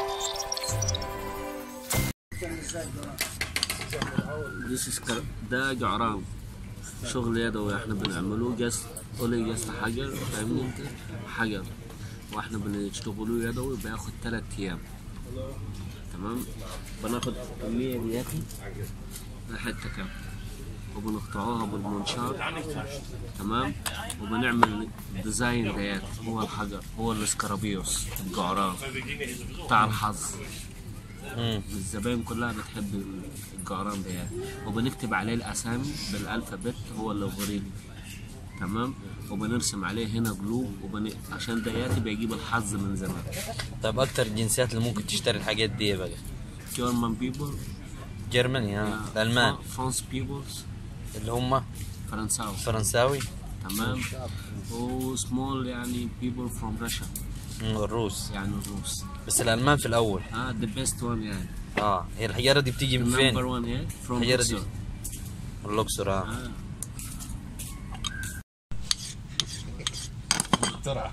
This is كر- ده جعران شغل يدوي احنا بنعمله جس قولي جس حجر فاهمني انت حجر واحنا بنشتغلوه يدوي بياخد تلات ايام تمام بناخد الكمية دياتي حتة كام وبنقطعوها بالمنشار تمام وبنعمل ديزاين ديات هو الحجر هو الاسكرابيوس الجعران بتاع الحظ مم. الزباين كلها بتحب الجعران ده يعني وبنكتب عليه الاسامي بالالفابت هو اللوغاريتم تمام وبنرسم عليه هنا قلوب وبن... عشان دياتي بيجيب الحظ من زمان طيب اكتر الجنسيات اللي ممكن تشتري الحاجات دي بقى جيرمان بيبل جرماني ها الالمان فرانس بيبلز اللي هم فرنساوي فرنساوي تمام وسمول يعني بيبل فروم رشا مم، الروس يعني الروس بس الالمان في الاول اه ذا بيست وان يعني اه هي الحجاره دي بتيجي من فين؟ نمبر 1 ايه فروم الحجاره دي روسيا من الاقصر اه اه بسرعة